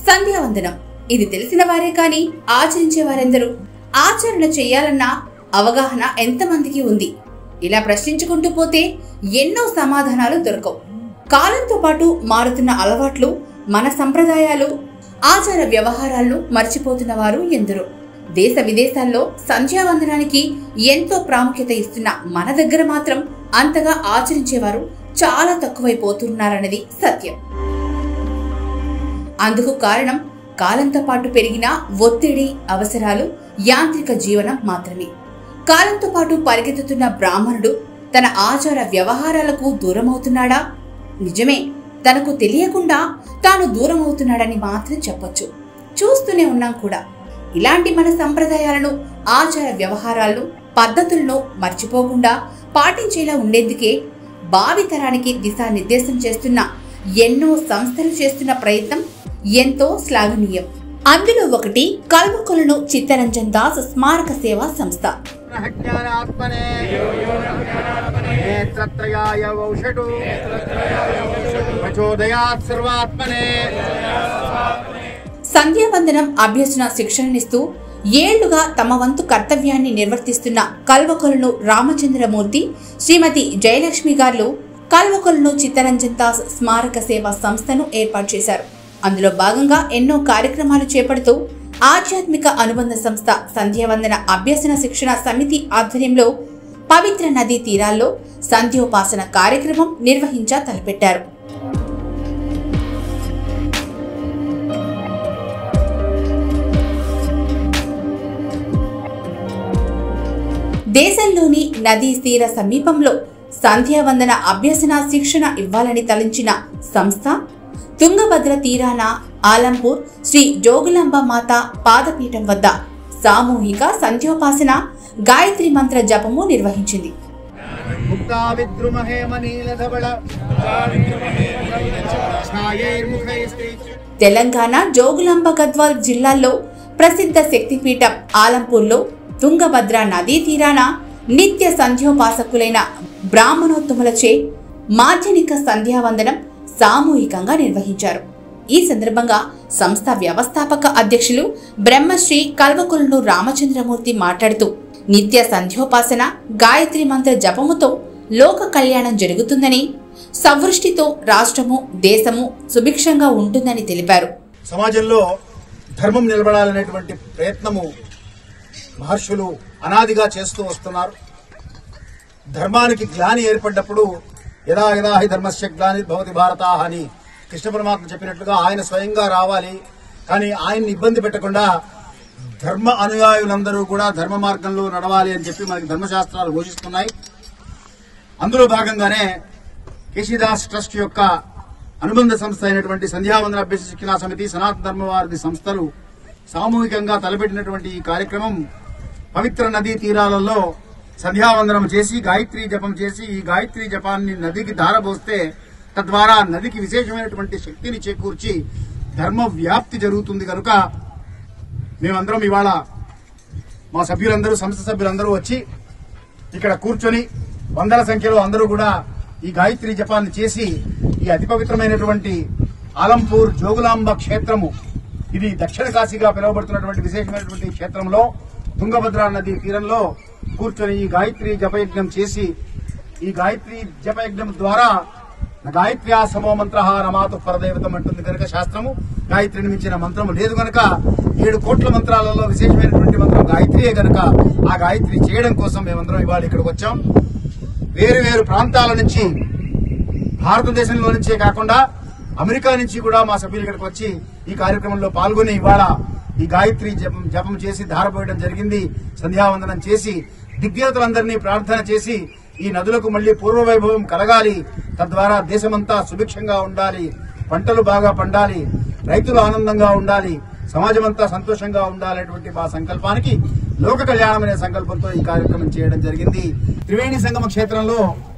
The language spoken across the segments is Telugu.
సంధ్యావందనం ఇది తెలిసిన వారే కాని ఆచరించే వారెందరూ ఆచరణ చేయాలన్న అవగాహన ఎంతమందికి ఉంది ఇలా ప్రశ్నించుకుంటూ పోతే ఎన్నో సమాధానాలు దొరకవు కాలంతో పాటు మారుతున్న అలవాట్లు మన సంప్రదాయాలు ఆచార వ్యవహారాలను మర్చిపోతున్న వారు ఎందరో దేశ విదేశాల్లో సంధ్యావందనానికి ఎంతో ప్రాముఖ్యత ఇస్తున్న మన దగ్గర మాత్రం అంతగా ఆచరించేవారు చాలా తక్కువైపోతున్నారన్నది సత్యం అందుకు కారణం కాలంతో పాటు పెరిగిన ఒత్తిడి అవసరాలు యాంత్రిక జీవనం మాత్రమే కాలంతో పాటు పరిగెత్తుతున్న బ్రాహ్మణుడు తన ఆచార వ్యవహారాలకు దూరమవుతున్నాడా నిజమే తనకు తెలియకుండా తాను దూరమవుతున్నాడని మాత్రం చెప్పొచ్చు చూస్తూనే ఉన్నాం కూడా ఇలాంటి మన సంప్రదాయాలను ఆచార వ్యవహారాలను పద్ధతులను మర్చిపోకుండా పాటించేలా ఉండేందుకే భావితరానికి దిశానిర్దేశం చేస్తున్న ఎన్నో సంస్థలు చేస్తున్న ప్రయత్నం ఎంతో శ్లాఘనీయం అందులో ఒకటి కల్వకులను చిత్తరంజన్ దాస్ స్మారక సేవా సంస్థ జ్ఞానాత్మనే నేత్రత్రయాయ ఔషధు ప్రచోదయాత్ సర్వాత్మనే సంధ్యావందనం అభ్యసన శిక్షణనిస్తూ ఏళ్లుగా తమ వంతు కర్తవ్యాన్ని నిర్వర్తిస్తున్న కల్వకొలను రామచంద్రమూర్తి శ్రీమతి జయలక్ష్మి గారు కల్వకొలను చిత్తరంజన్ దాస్ స్మారక సేవా సంస్థను ఏర్పాటు చేశారు అందులో భాగంగా ఎన్నో కార్యక్రమాలు చేపడుతూ ఆధ్యాత్మిక అనుబంధ సంస్థ సంధ్యావందన అభ్యసన శిక్షణ సమితి ఆధ్వర్యంలో పవిత్ర నదీ తీరాల్లో సంధ్యోపాసన కార్యక్రమం నిర్వహించ తలపెట్టారు దేశంలోని నదీ తీర సమీపంలో సంధ్యావందన అభ్యసన శిక్షణ ఇవ్వాలని తలంచిన సంస్థ తుంగభద్ర తీరాన ఆలంపూర్ శ్రీ జోగులాంబ మాత పాదపీఠం వద్ద సామూహిక సంధ్యోపాసన గాయత్రి మంత్ర జపము నిర్వహించింది ముక్తా విద్రుమహేమ నీలధవళ ఛాయైర్ముఖైస్తే తెలంగాణ జోగులాంబ గద్వాల్ జిల్లాల్లో ప్రసిద్ధ శక్తిపీఠం ఆలంపూర్లో తుంగభద్ర నదీ తీరాన నిత్య సంధ్యోపాసకులైన బ్రాహ్మణోత్తములచే మాధ్యనిక సంధ్యావందనం సామూహికంగా నిర్వహించారు ఈ సందర్భంగా సంస్థ వ్యవస్థాపక అధ్యక్షులు బ్రహ్మశ్రీ కల్వకులను రామచంద్రమూర్తి మాట్లాడుతూ నిత్య సంధ్యోపాసన గాయత్రి మంత్ర జపముతో లోక కళ్యాణం జరుగుతుందని సవృష్టితో రాష్ట్రము దేశము సుభిక్షంగా ఉంటుందని తెలిపారు సమాజంలో ధర్మం నిలబడాలనేటువంటి ప్రయత్నము మహర్షులు అనాదిగా చేస్తూ వస్తున్నారు ధర్మానికి గ్లాని ఏర్పడ్డప్పుడు యదా యదా హి ధర్మస్య గ్లాని భవతి భారత అని కృష్ణ పరమాత్మ చెప్పినట్లుగా ఆయన స్వయంగా రావాలి కానీ ఆయన్ని ఇబ్బంది పెట్టకుండా ధర్మ అనుయాయులందరూ కూడా ధర్మ మార్గంలో నడవాలి అని చెప్పి మనకి ధర్మశాస్త్రాలు ఘోషిస్తున్నాయి అందులో భాగంగానే కేశీదాస్ ట్రస్ట్ యొక్క అనుబంధ సంస్థ అయినటువంటి సంధ్యావందన అభ్యస శిక్షణా సమితి సనాతన ధర్మవారి సంస్థలు సామూహికంగా తలపెట్టినటువంటి ఈ కార్యక్రమం పవిత్ర నదీ తీరాలలో సంధ్యావందనం చేసి గాయత్రి జపం చేసి ఈ గాయత్రి జపాన్ని నదికి ధారపోస్తే తద్వారా నదికి విశేషమైనటువంటి శక్తిని చేకూర్చి ధర్మ వ్యాప్తి జరుగుతుంది కనుక మేమందరం ఇవాళ మా సభ్యులందరూ సంస్థ సభ్యులందరూ వచ్చి ఇక్కడ కూర్చొని వందల సంఖ్యలో అందరూ కూడా ఈ గాయత్రి జపాన్ని చేసి ఈ అతి పవిత్రమైనటువంటి ఆలంపూర్ జోగులాంబ క్షేత్రము ఇది దక్షిణ కాశీగా పిలువబడుతున్నటువంటి విశేషమైనటువంటి క్షేత్రంలో తుంగభద్ర నది తీరంలో కూర్చొని ఈ గాయత్రి జపయజ్ఞం చేసి ఈ గాయత్రి జపయజ్ఞం ద్వారా గాయత్ర్యా సమో మంత్ర నమాతు పరదేవతం అంటుంది కనుక శాస్త్రము గాయత్రిని మించిన మంత్రము లేదు కనుక ఏడు కోట్ల మంత్రాలలో విశేషమైనటువంటి మంత్రం గాయత్రియే కనుక ఆ గాయత్రి చేయడం కోసం మేమందరం ఇవాళ ఇక్కడికి వచ్చాం వేరు వేరు ప్రాంతాల నుంచి భారతదేశంలో నుంచే కాకుండా అమెరికా నుంచి కూడా మా సభ్యులు ఇక్కడికి వచ్చి ఈ కార్యక్రమంలో పాల్గొని ఇవాళ ఈ గాయత్రి జపం జపం చేసి ధారపోయడం జరిగింది సంధ్యావందనం చేసి దిగ్దేవతలందరినీ ప్రార్థన చేసి ఈ నదులకు మళ్లీ పూర్వవైభవం కలగాలి తద్వారా దేశమంతా సుభిక్షంగా ఉండాలి పంటలు బాగా పండాలి రైతులు ఆనందంగా ఉండాలి సమాజమంతా సంతోషంగా ఉండాలనేటువంటి మా సంకల్పానికి లోక కళ్యాణం అనే సంకల్పంతో ఈ కార్యక్రమం చేయడం జరిగింది త్రివేణి సంగమ క్షేత్రంలో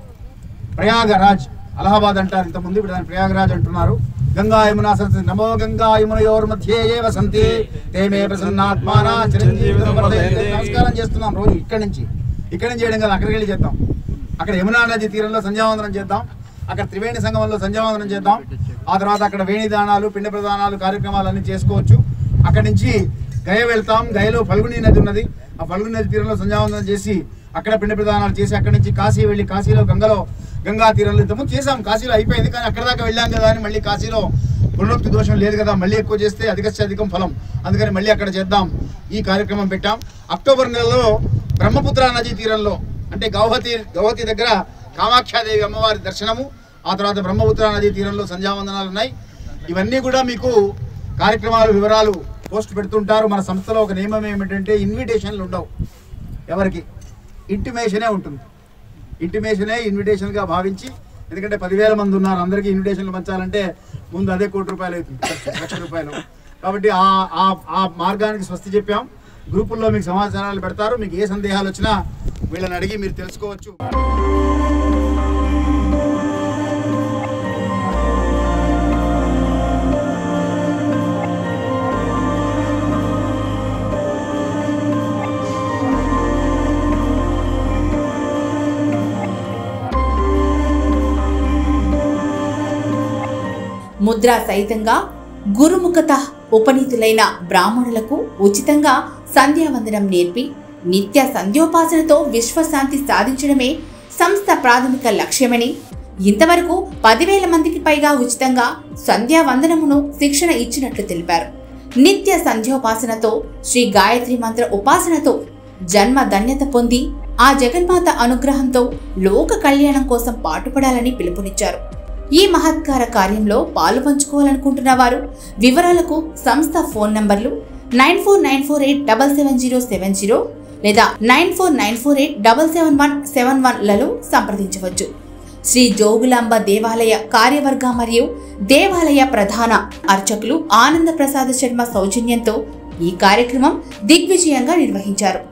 ప్రయాగరాజ్ అలహాబాద్ అంటారు ఇంతకుముందు ఇప్పుడు దాన్ని ప్రయాగరాజ్ అంటున్నారు గంగా యమునా సరస్వతి నమో గంగా యమునయోర్ మధ్యే ఏ వసంతి తేమే ప్రసన్నాత్మానా చిరంజీవి నమస్కారం చేస్తున్నాం రోజు ఇక్కడి నుంచి ఇక్కడి నుంచి చేయడం కదా అక్కడికి వెళ్ళి చేద్దాం అక్కడ యమునా నది తీరంలో సంధ్యావందనం చేద్దాం అక్కడ త్రివేణి సంగమంలో సంధ్యావందనం చేద్దాం ఆ తర్వాత అక్కడ వేణి దానాలు పిండ ప్రదానాలు కార్యక్రమాలన్నీ చేసుకోవచ్చు అక్కడి నుంచి గయ వెళ్తాం గయలో ఫల్గుని నది ఉన్నది ఆ ఫల్గుని నది తీరంలో సంధ్యావందనం చేసి అక్కడ పిండ ప్రదానాలు చేసి అక్కడి నుంచి కాశీ వెళ్ళి కాశీలో గంగలో గంగా తీరంలో ఇంతకుముందు చేసాం కాశీలో అయిపోయింది కానీ అక్కడ దాకా వెళ్ళాం కదా అని మళ్ళీ కాశీలో పునరుక్తి దోషం లేదు కదా మళ్ళీ ఎక్కువ చేస్తే అధికస్య అధికం ఫలం అందుకని మళ్ళీ అక్కడ చేద్దాం ఈ కార్యక్రమం పెట్టాం అక్టోబర్ నెలలో బ్రహ్మపుత్ర నదీ తీరంలో అంటే గౌహతి గౌహతి దగ్గర కామాఖ్యాదేవి అమ్మవారి దర్శనము ఆ తర్వాత బ్రహ్మపుత్ర నదీ తీరంలో సంధ్యావందనాలు ఉన్నాయి ఇవన్నీ కూడా మీకు కార్యక్రమాలు వివరాలు పోస్ట్ పెడుతుంటారు మన సంస్థలో ఒక నియమం ఏమిటంటే ఇన్విటేషన్లు ఉండవు ఎవరికి ఇంటిమేషనే ఉంటుంది ఇంటిమేషనే ఇన్విటేషన్గా భావించి ఎందుకంటే పదివేల మంది ఉన్నారు అందరికీ ఇన్విటేషన్లు పంచాలంటే ముందు అదే కోటి రూపాయలు అవుతుంది ఖర్చు, లక్ష రూపాయలు కాబట్టి ఆ ఆ ఆ మార్గానికి స్వస్తి చెప్పాం గ్రూపుల్లో మీకు సమాచారాలు పెడతారు మీకు ఏ సందేహాలు వచ్చినా వీళ్ళని అడిగి మీరు తెలుసుకోవచ్చు ముద్రా సహితంగా గురుముఖత ఉపనీతులైన బ్రాహ్మణులకు ఉచితంగా సంధ్యావందనం నేర్పి నిత్య సంధ్యోపాసనతో విశ్వశాంతి సాధించడమే సంస్థ ప్రాథమిక లక్ష్యమని ఇంతవరకు పదివేల మందికి పైగా ఉచితంగా సంధ్యావందనమును శిక్షణ ఇచ్చినట్లు తెలిపారు నిత్య సంధ్యోపాసనతో శ్రీ గాయత్రి మంత్ర ఉపాసనతో జన్మ ధన్యత పొంది ఆ జగన్మాత అనుగ్రహంతో లోక కళ్యాణం కోసం పాటుపడాలని పిలుపునిచ్చారు ఈ మహత్కార కార్యంలో పాలు పంచుకోవాలనుకుంటున్న వారు వివరాలకు సంస్థ ఫోన్ నంబర్లు nine four nine four eight double seven zero seven zero లేదా nine four nine four eight double seven one seven వన్లలో సంప్రదించవచ్చు శ్రీ జోగులాంబ దేవాలయ కార్యవర్గ మరియు దేవాలయ ప్రధాన అర్చకులు ఆనంద ప్రసాద శర్మ సౌజన్యంతో ఈ కార్యక్రమం దిగ్విజయంగా నిర్వహించారు